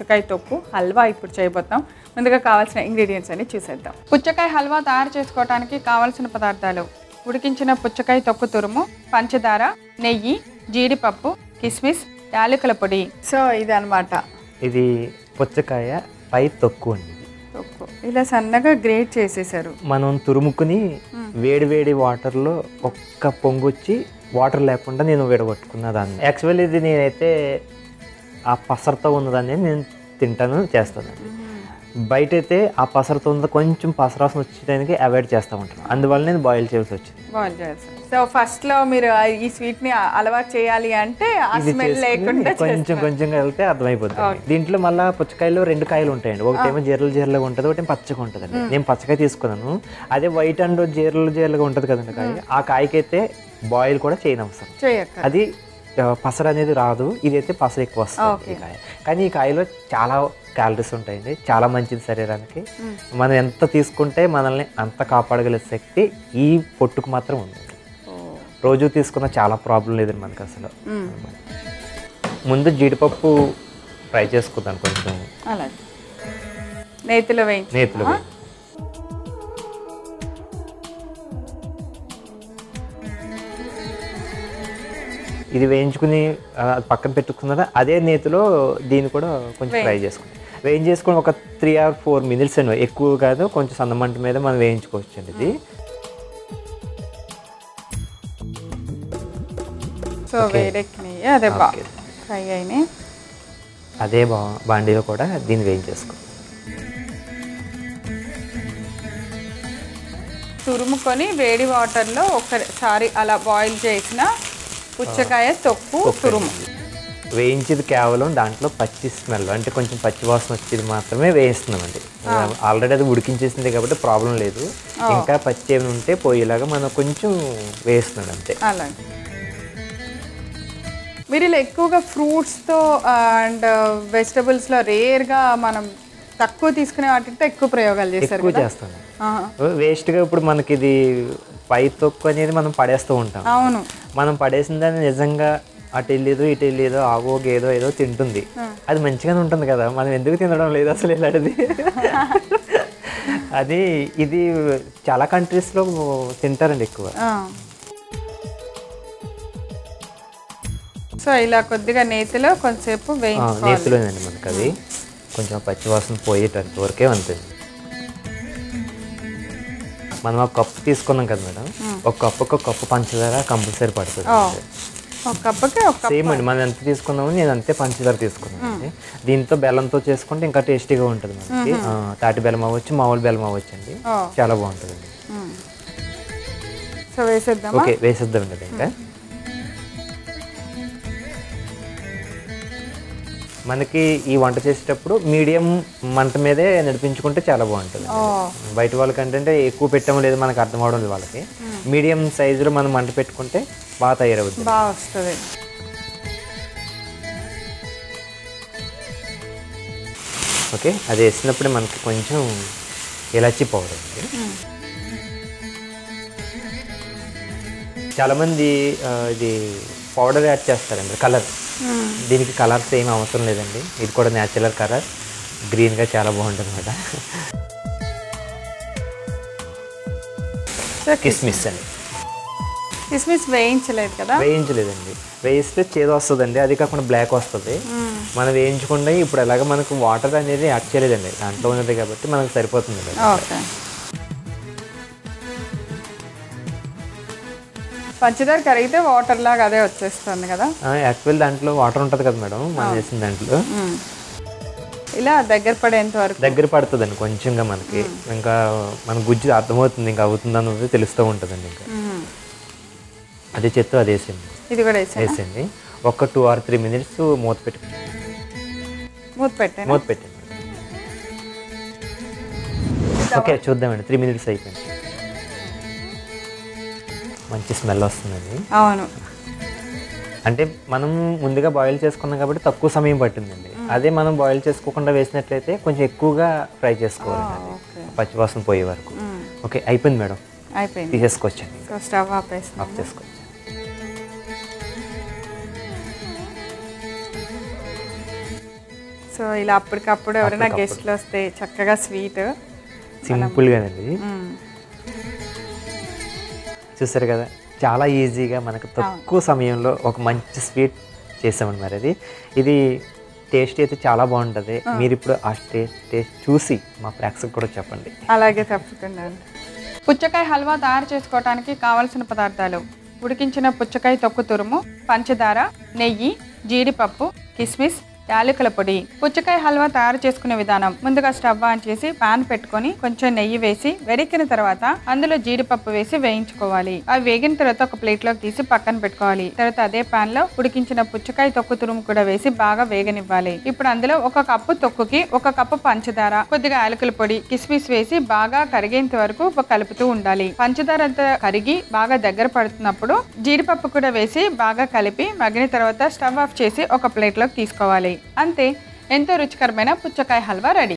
పుచ్చకాయ తొక్కు హల్వా ఇప్పుడు చేయబోతాం ముందుగా కావాల్సిన ఇంగ్రీడియంట్స్ అన్ని చూసేద్దాం పుచ్చకాయ హల్వా తయారు చేసుకోవడానికి కావాల్సిన పదార్థాలు ఉడికించిన పుచ్చకాయ తొక్కు తురుము పంచదార నెయ్యి జీడిపప్పు కిస్మిస్ యాలకుల పొడి సో ఇది అనమాట ఇది పుచ్చకాయ పై తొక్కు అండి ఇది. తొక్కు ఇలా సన్నగా గ్రేట్ చేసేసారు మనం తురుముకుని వేడి వేడి వాటర్లో ఒక్క పొంగు వచ్చి వాటర్ లేకుండా నేను విడగొట్టుకున్న దాన్ని యాక్చువల్లీ ఇది నేనైతే ఆ పసరతో ఉన్నదాన్ని నేను తింటాను చేస్తాను బయట అయితే ఆ పసరతో ఉన్న కొంచెం పసరాసం వచ్చేదానికి అవాయిడ్ చేస్తూ ఉంటాను అందువల్ల నేను బాయిల్ చేయాల్సి వచ్చింది బాగుంది చేస్తారు సో ఫస్ట్ లో మీరు ఆ ఈ స్వీట్ ని అలవాటు చేయాలి అంటే ఆ ఇది స్మెల్ చేసుకుని లేకుండా కొంచెం కొంచెంగా వెళ్తే అర్థమైపోతుంది దీంట్లో మళ్ళీ పుచ్చకాయలు రెండు కాయలు ఉంటాయండి ఒకటేమో జీరలు జీరలుగా ఉంటుంది ఒకటి పచ్చగా ఉంటుందండి నేను పచ్చకాయ తీసుకున్నాను అదే వైట్ అండ్ జీరలు జీరలుగా ఉంటుంది కదండి కాయ ఆ కాయకి అయితే బాయిల్ కూడా చేయని అవసరం చేయక్క అది ఆ, పసర అనేది రాదు ఇదైతే పసర ఎక్కువ వస్తుంది ఈ కాయ కానీ ఈ కాయలో చాలా క్యాలరీస్ ఉంటాయండి చాలా మంచిది శరీరానికి మనం ఎంత తీసుకుంటే మనల్ని అంత కాపాడగల శక్తి ఈ పొట్టుకు మాత్రం ఉంది రోజు తీసుకున్న చాలా ప్రాబ్లం లేదండి మనకు అసలు ముందు జీడిపప్పు ఫ్రై చేసుకుందాం కొంచెం అలాగే నేతిలో వేయించి నేతిలో వేయి. ఇది వేయించుకుని ఆ, పక్కన పెట్టుకున్నదా అదే నేతిలో దీన్ని కూడా కొంచెం ఫ్రై చేసుకుంటాం వేయించి చేసుకుని ఒక త్రీ ఆర్ ఫోర్ మినిట్స్ అండి ఎక్కువ కాదు కొంచెం సన్నమంట మీద మనం వేయించుకోవచ్చు అండి ఇది సో వేడెక్కినాయి అదే బా Okay. ఫ్రై అయినాయి అదే బా బాండీలో కూడా దీన్ని వేయించేసుకో తురుముకొని వేడి వాటర్లో ఒకసారి అలా బాయిల్ చేసిన పుచ్చకాయ తొక్కు తురుము వేయించేది కేవలం దాంట్లో పచ్చి స్మెల్ అంటే కొంచెం పచ్చి వాసన వచ్చేది మాత్రమే వేయిస్తున్నామండి ఆల్రెడీ అది ఉడికించేసింది కాబట్టి ప్రాబ్లం లేదు ఇంకా పచ్చి ఏమైనా ఉంటే పోయేలాగా మనం కొంచెం వేస్తున్నాడు అంతే అలాగే మీరు ఇలా ఎక్కువగా ఫ్రూట్స్తో అండ్ వెజిటబుల్స్లో రేర్గా మనం తక్కువ తీసుకునే వాటితో ఎక్కువ ప్రయోగాలు చేశారు ఎక్కువ కదా చేస్తాను ఆహా. వేస్ట్గా ఇప్పుడు మనకి ఇది పై తొక్కు అనేది మనం పడేస్తూ ఉంటాం అవును మనం పడేసిన దాన్ని నిజంగా అటు వెళ్ళేదో ఇటు వెళ్ళేదో ఆవో గేదో ఏదో తింటుంది అది మంచిగానే ఉంటుంది కదా మనం ఎందుకు తినడం లేదు అసలు ఇలాంటిది అది ఇది చాలా కంట్రీస్లో తింటారండి ఎక్కువ ఆ. సో ఇలా కొద్దిగా నేతిలో కొంచెంసేపు ఆ, వేయించుకోవాలి నేతిలోనండి మనకి అది కొంచెం పచ్చి వాసన పోయేటంత వరకే ఉంటుంది మనం ఒక కప్పు తీసుకున్నాం కదా మేడం ఒక కప్పుకి ఒక కప్పు పంచదార కంపల్సరీ పడుతుంది ఓ. ఒక కప్పుకి ఒక కప్ సేమ్ అండి మనం ఎంత తీసుకున్నామో నేను అంతే పంచదార తీసుకున్నాను అండి. దీంతో బెల్లంతో చేసుకుంటే ఇంకా టేస్టీగా ఉంటుంది మనకి ఆ, తాటి బెల్లం అవ్వచ్చు మామూలు బెల్లం అవ్వచ్చు అండి ఓ. చాలా బాగుంటుందండి మ్మ్. సో వేసేద్దామా ఓకే వేసేద్దామండి అది ఇంకా మనకి ఈ వంట చేసేటప్పుడు మీడియం మంట మీదే నడిపించుకుంటే చాలా బాగుంటుంది ఓ బయట వాళ్ళకంటే అంటే ఎక్కువ పెట్టామో లేదు మనకు అర్థం అవడం లేదు వాళ్ళకి మీడియం సైజులో మనం మంట పెట్టుకుంటే బాగా తయారవుతుంది బాగా వస్తుంది ఓకే అది వేసినప్పుడు మనకి కొంచెం ఇలాచి పౌడర్ అండి చాలామంది ఆ, ఇది పౌడర్ యాడ్ చేస్తారండి కలర్ దీనికి కలర్స్ ఏం అవసరం లేదండి ఇది కూడా న్యాచురల్ కలర్ గ్రీన్గా చాలా బాగుంటుంది అనమాట సో కిస్మిస్ అండి కిస్మిస్ వేయించలేదు కదా వేయించలేదండి వేయిస్తే చేదు వస్తుందండి అది కాకుండా బ్లాక్ వస్తుంది మనం వేయించకుండా ఇప్పుడు ఎలాగ మనకు వాటర్ అనేది యాడ్ చేయలేదండి దాంట్లో ఉన్నది కాబట్టి మనకు సరిపోతుంది అది. ఓకే పంచదార కరిగితే వాటర్ లాగా అదే వచ్చేస్తుంది కదా యాక్చువల్ దాంట్లో వాటర్ ఉంటుంది కదా మేడం మనం వేసిన దాంట్లో మ్మ్. ఇలా దగ్గర పడేంత వరకు దగ్గర పడుతుందండి కొంచెంగా మనకి ఇంకా మన గుజ్జు అర్థమవుతుంది ఇంకా అవుతుంది అన్నది తెలుస్తూ ఉంటుందండి ఇంకా మ్మ్. అదే చెత్త అది వేసింది ఇది కూడా వేసాను వేసింది ఒక టూ ఆర్ త్రీ మినిట్స్ మూత పెట్టి మూత పెట్టాను మూత పెట్టండి ఓకే చూద్దామండి త్రీ మినిట్స్ అయిపోయింది మంచి స్మెల్ వస్తుందండి అవును అంటే మనం ముందుగా బాయిల్ చేసుకున్నాం కాబట్టి తక్కువ సమయం పట్టిందండి అదే మనం బాయిల్ చేసుకోకుండా వేసినట్లయితే కొంచెం ఎక్కువగా ఫ్రై చేసుకోవాలండి అది. ఓకే పచ్చివాసన పోయే వరకు మ్మ్. ఓకే అయిపోయింది మేడం అయిపోయింది తీసేసుకోవచ్చండి సో స్టవ్ ఆపేస్తాం ఆఫ్ చేసుకోవచ్చు సో ఇలా అప్పటికప్పుడు ఎవరైనా గెస్ట్లు వస్తే చక్కగా స్వీట్ సింపుల్గానండి చూసారు కదా చాలా ఈజీగా మనకు తక్కువ సమయంలో ఒక మంచి స్వీట్ చేసామండి మరి అది ఇది టేస్ట్ అయితే చాలా బాగుంటుంది మీరు ఇప్పుడు ఆ టేస్ట్ టేస్ట్ చూసి మా ప్రేక్షకు కూడా చెప్పండి అలాగే తప్పకుండా అండి. పుచ్చకాయ హల్వా తయారు చేసుకోవడానికి కావలసిన పదార్థాలు ఉడికించిన పుచ్చకాయ తొక్కు తురుము పంచదార నెయ్యి జీడిపప్పు కిస్మిస్ యాలకుల పొడి పుచ్చకాయ హల్వా తయారు చేసుకునే విధానం ముందుగా స్టవ్ ఆన్ చేసి పాన్ పెట్టుకొని కొంచెం నెయ్యి వేసి వెడికిన తర్వాత అందులో జీడిపప్పు వేసి వేయించుకోవాలి అవి వేగిన తర్వాత ఒక ప్లేట్ లోకి తీసి పక్కన పెట్టుకోవాలి తర్వాత అదే పాన్ లో ఉడికించిన పుచ్చకాయ తొక్కు తురుము కూడా వేసి బాగా వేగనివ్వాలి ఇప్పుడు అందులో ఒక కప్పు తొక్కుకి ఒక కప్పు పంచదార కొద్దిగా యాలకుల పొడి కిస్మిస్ వేసి బాగా కరిగేంత వరకు కలుపుతూ ఉండాలి పంచదార అంతా కరిగి బాగా దగ్గర పడుతున్నప్పుడు జీడిపప్పు కూడా వేసి బాగా కలిపి మగ్గిన తర్వాత స్టవ్ ఆఫ్ చేసి ఒక ప్లేట్లోకి తీసుకోవాలి అంతే ఎంతో రుచికరమైన పుచ్చకాయ హల్వా రెడీ